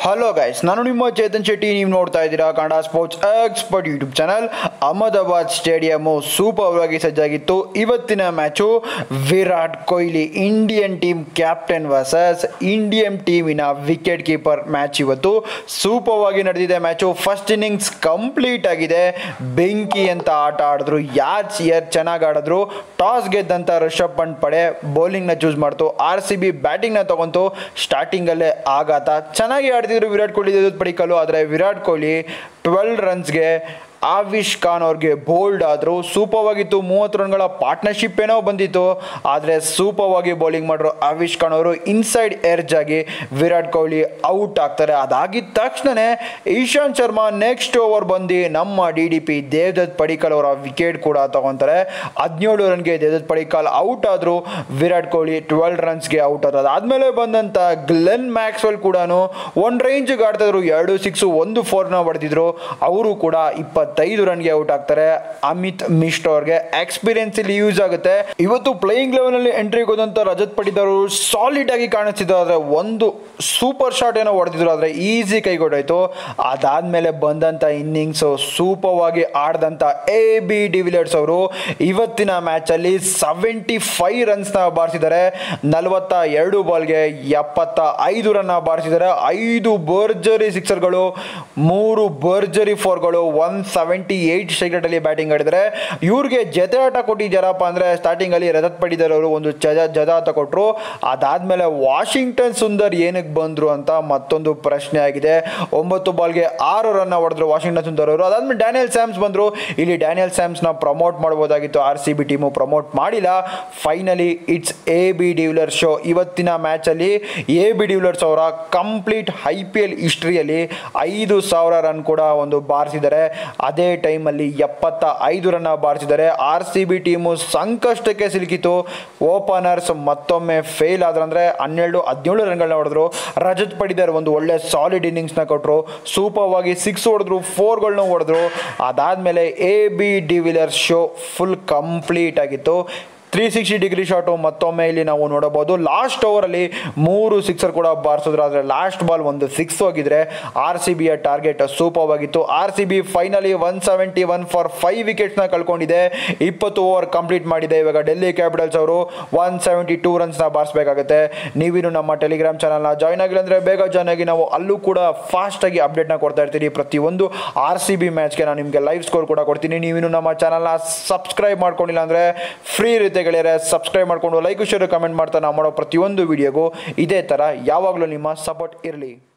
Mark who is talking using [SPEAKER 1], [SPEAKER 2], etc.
[SPEAKER 1] hello guys ನಾನು ನಿಮ್ಮ ಚೇತನ್ ಶೆಟ್ಟಿ ನೀವು ನೋಡ್ತಾ ಇದ್ದೀರಾ Kannada sports expert YouTube channel Ahmedabad stadium super ಆಗಿ ಸಜ್ಜಾಗಿತ್ತು ಇವತ್ತಿನ match Virat Kohli Indian team captain versus Indian ಟೀಮಿನ ವಿಕೆಟ್ ಕೀಪರ್ ಮ್ಯಾಚ್ ಇವತ್ತು ಸೂಪರ್ ಆಗಿ ನಡೆದಿದೆ ಮ್ಯಾಚು ಫಸ್ಟ್ ಇನ್ನಿಂಗ್ಸ್ ಕಂಪ್ಲೀಟ್ ಆಗಿದೆ ಬೆಂಕಿ ಅಂತ ಆಟ ಆಡಿದ್ರು ಯಾರ್ ಯಾರು ಚೆನ್ನಾಗಿ ಆಡಿದ್ರು ಟಾಸ್ ಗೆದ್ದಂಥ ರಿಷಬ್ ಪಂಟ್ ಪಡೆ ಬೌಲಿಂಗ್ನ ಚೂಸ್ ಮಾಡ್ತು ಆರ್ ಸಿ ಬಿ ಬ್ಯಾಟಿಂಗ್ನ ತಗೊಂತು ಸ್ಟಾರ್ಟಿಂಗಲ್ಲೇ ಆಘಾತ ಚೆನ್ನಾಗಿ ಆಡ್ತಿದ್ರು ವಿರಾಟ್ ಕೊಹ್ಲಿ ದೇವದತ್ ಪಡಿಕಲ್ಲು ಆದರೆ ವಿರಾಟ್ ಕೊಹ್ಲಿ ಟ್ವೆಲ್ ರನ್ಸ್ಗೆ ಆವಿಶ್ ಖಾನ್ ಅವ್ರಿಗೆ ಬೋಲ್ಡ್ ಆದರು ಸೂಪರ್ವಾಗಿತ್ತು ಮೂವತ್ತು ರನ್ಗಳ ಪಾರ್ಟ್ನರ್ಶಿಪ್ ಏನೋ ಬಂದಿತ್ತು ಆದರೆ ಸೂಪರ್ವಾಗಿ ಬೌಲಿಂಗ್ ಮಾಡಿದ್ರು ಆವಿಶ್ ಖಾನ್ ಅವರು ಇನ್ಸೈಡ್ ಎರ್ಜ್ ಆಗಿ ವಿರಾಟ್ ಕೊಹ್ಲಿ ಔಟ್ ಆಗ್ತಾರೆ ಅದಾಗಿದ್ದ ತಕ್ಷಣವೇ ಇಶಾಂತ್ ಶರ್ಮಾ ನೆಕ್ಸ್ಟ್ ಓವರ್ ಬಂದು ನಮ್ಮ D D P Devdutt Padikkal ಅವರ ವಿಕೆಟ್ ಕೂಡ ತಗೊತಾರೆ ಹದಿನೇಳು ರನ್ಗೆ ದೇವದತ್ ಪಡಿಕಲ್ ಔಟ್ ಆದರು ವಿರಾಟ್ ಕೊಹ್ಲಿ ಟ್ವೆಲ್ ರನ್ಸ್ಗೆ ಔಟ್ ಆದ್ರು ಅದಾದಮೇಲೆ ಬಂದಂಥ ಗ್ಲೆನ್ ಮ್ಯಾಕ್ಸ್ವೆಲ್ ಕೂಡ ಒಂದು ರೇಂಜ್ಗೆ ಆಡ್ತಿದ್ರು ಎರಡು ಸಿಕ್ಸು ಒಂದು ಫೋರ್ನ ಹೊಡೆದಿದ್ರು ಅವರು ಕೂಡ ಇಪ್ಪತ್ತೈದು ರನ್ಗೆ ಔಟ್ ಆಗ್ತಾರೆ ಅಮಿತ್ ಮಿಶ್ರಾ ಅವ್ರಿಗೆ ಎಕ್ಸ್ಪೀರಿಯನ್ಸ್ ಇಲ್ಲಿ ಯೂಸ್ ಆಗುತ್ತೆ ಇವತ್ತು ಪ್ಲೇಯಿಂಗ್ ಲೆವೆಲ್ ಅಲ್ಲಿ ಎಂಟ್ರಿ ಹೋದಂತ ರಜತ್ ಪಡಿದಾರು ಸಾಲಿಡ್ ಆಗಿ ಕಾಣಿಸ್ತಿದ್ರು ಆದ್ರೆ ಒಂದು ಸೂಪರ್ ಶಾಟ್ ಏನೋ ಹೊಡೆದಿದ್ರು ಆದ್ರೆ ಈಸಿ ಕೈಗೊಡಾಯ್ತು ಅದಾದ್ಮೇಲೆ ಬಂದಂತ ಇನ್ನಿಂಗ್ಸ್ ಸೂಪರ್ ಆಗಿ ಆಡ್ದಂತ ಎ ಬಿ ಡಿವಿಲಿಯರ್ಸ್ ಅವರು ಇವತ್ತಿನ ಮ್ಯಾಚ್ ಅಲ್ಲಿ ಸೆವೆಂಟಿ ಫೈವ್ ರನ್ಸ್ ನ ಬಾರಿಸಿದ್ದಾರೆ ನಲವತ್ತ ಎರಡು ಬಾಲ್ಗೆ ಎಪ್ಪತ್ತ ಐದು ರನ್ ಬಾರಿಸಿದ್ದಾರೆ ಐದು ಬರ್ಜರಿ ಸಿಕ್ಸರ್ಗಳು ಮೂರು ಬರ್ಜರಿ ಫೋರ್ಗಳು ಒನ್ ಸೆವೆಂಟಿ ಏಯ್ಟ್ ಸ್ಟ್ರೈಕ್ ಅಲ್ಲಿ ಬ್ಯಾಟಿಂಗ್ ಆಡಿದ್ದಾರೆ ಇವ್ರಿಗೆ ಜತೆ ಆಟ ಕೊಟ್ಟಿದ್ದಾರಪ್ಪ ಅಂದ್ರೆ ಸ್ಟಾರ್ಟಿಂಗ್ ಅಲ್ಲಿ ರಜತ್ ಪಡಿದಾರ್ ಅವರು ಒಂದು ಜಜ ಜದ ಆಟ ಕೊಟ್ಟರು ಅದಾದ್ಮೇಲೆ ವಾಷಿಂಗ್ಟನ್ ಸುಂದರ್ ಏನಕ್ಕೆ ಬಂದ್ರು ಅಂತ ಮತ್ತೊಂದು ಪ್ರಶ್ನೆ ಆಗಿದೆ ಒಂಬತ್ತು ಬಾಲ್ಗೆ ಆರು ರನ್ ಹೊಡೆದ್ರು ವಾಷಿಂಗ್ಟನ್ ಸುಂದರ್ ಅವರು ಅದಾದ್ಮೇಲೆ ಡ್ಯಾನಿಯಲ್ ಸ್ಯಾಮ್ಸ್ ಬಂದ್ರು ಇಲ್ಲಿ ಡ್ಯಾನಿಯಲ್ ಸ್ಯಾಮ್ಸ್ನ ಪ್ರಮೋಟ್ ಮಾಡ್ಬೋದಾಗಿತ್ತು R C B team promote ಮಾಡಿಲ್ಲ finally it's A B de Villiers show ಇವತ್ತಿನ ಮ್ಯಾಚಲ್ಲಿ ಎ ಬಿ ಡಿವಿಲರ್ಸ್ ಅವರ ಕಂಪ್ಲೀಟ್ ಐ ಪಿ ಎಲ್ ಹಿಸ್ಟ್ರಿಯಲ್ಲಿ ಐದು ಸಾವಿರ ರನ್ ಕೂಡ ಒಂದು ಬಾರಿಸಿದ್ದಾರೆ ಅದೇ ಟೈಮಲ್ಲಿ ಎಪ್ಪತ್ತ ಐದು ರನ್ ಬಾರಿಸಿದ್ದಾರೆ ಆರ್ ಸಿ ಬಿ ಟೀಮು ಸಂಕಷ್ಟಕ್ಕೆ ಸಿಲುಕಿತು ಓಪನರ್ಸ್ ಮತ್ತೊಮ್ಮೆ ಫೇಲ್ ಆದ್ರಂದ್ರೆ ಹನ್ನೆರಡು ಹದಿನೇಳು ರನ್ಗಳನ್ನ ಹೊಡೆದ್ರು ರಜತ್ ಪಡಿದಾರ್ ಒಂದು ಒಳ್ಳೆ ಸಾಲಿಡ್ ಇನ್ನಿಂಗ್ಸ್ನ ಕೊಟ್ಟರು ಸೂಪರ್ ಆಗಿ ಸಿಕ್ಸ್ ಹೊಡೆದ್ರು ಫೋರ್ಗಳನ್ನ ಹೊಡೆದ್ರು ಅದಾದಮೇಲೆ A B de Villiers show full complete ಆಗಿತ್ತು ತ್ರೀ ಸಿಕ್ಸ್ಟಿ ಡಿಗ್ರಿ ಶಾಟು ಮತ್ತೊಮ್ಮೆ ಇಲ್ಲಿ ನಾವು ನೋಡಬಹುದು ಲಾಸ್ಟ್ ಓವರಲ್ಲಿ ಮೂರು ಸಿಕ್ಸರ್ ಕೂಡ ಬಾರಿಸಿದ್ರು ಆದರೆ ಲಾಸ್ಟ್ ಬಾಲ್ ಒಂದು ಸಿಕ್ಸ್ ಹೋಗಿದ್ರೆ ಆರ್ ಸಿ ಬಿಯ ಟಾರ್ಗೆಟ್ ಸೂಪರ್ ಆಗಿತ್ತು R C B finally one seventy one for five ವಿಕೆಟ್ಸ್ನ ಕಳ್ಕೊಂಡಿದೆ ಇಪ್ಪತ್ತು ಓವರ್ ಕಂಪ್ಲೀಟ್ ಮಾಡಿದೆ ಇವಾಗ ಡೆಲ್ಲಿ ಕ್ಯಾಪಿಟಲ್ಸ್ ಅವರು ಒನ್ ಸೆವೆಂಟಿ ಟೂ ರನ್ಸ್ನ ಬಾರಿಸಬೇಕಾಗುತ್ತೆ ನೀವಿನ್ನು ನಮ್ಮ ಟೆಲಿಗ್ರಾಮ್ ಚಾನಲ್ನ ಜಾಯ್ನ್ ಆಗಿಲ್ಲ ಅಂದರೆ ಬೇಗ ಜಾಯ್ನ್ ಆಗಿ ನಾವು ಅಲ್ಲೂ ಕೂಡ ಫಾಸ್ಟಾಗಿ ಅಪ್ಡೇಟ್ನ ಕೊಡ್ತಾ ಇರ್ತೀವಿ ಪ್ರತಿಯೊಂದು ಆರ್ ಸಿ ಬಿ ಮ್ಯಾಚ್ಗೆ ನಾನು ನಿಮಗೆ ಲೈವ್ ಸ್ಕೋರ್ ಕೂಡ ಕೊಡ್ತೀನಿ ನೀವಿನ್ನು ನಮ್ಮ ಚಾನಲ್ನ ಸಬ್ಸ್ಕ್ರೈಬ್ ಮಾಡ್ಕೊಂಡಿಲ್ಲ ಅಂದರೆ ಫ್ರೀ ಇರುತ್ತೆ ಗೆಳೆಯರೆ ಸಬ್ಸ್ಕ್ರೈಬ್ ಮಾಡಿಕೊಂಡು ಲೈಕ್ ಶೇರ್ ಕಮೆಂಟ್ ಮಾಡ್ತಾ ನಾವು ಮಾಡೋ ಪ್ರತಿಯೊಂದು ವಿಡಿಯೋಗೂ ಇದೇ ಥರ ಯಾವಾಗಲೂ ನಿಮ್ಮ ಸಪೋರ್ಟ್ ಇರಲಿ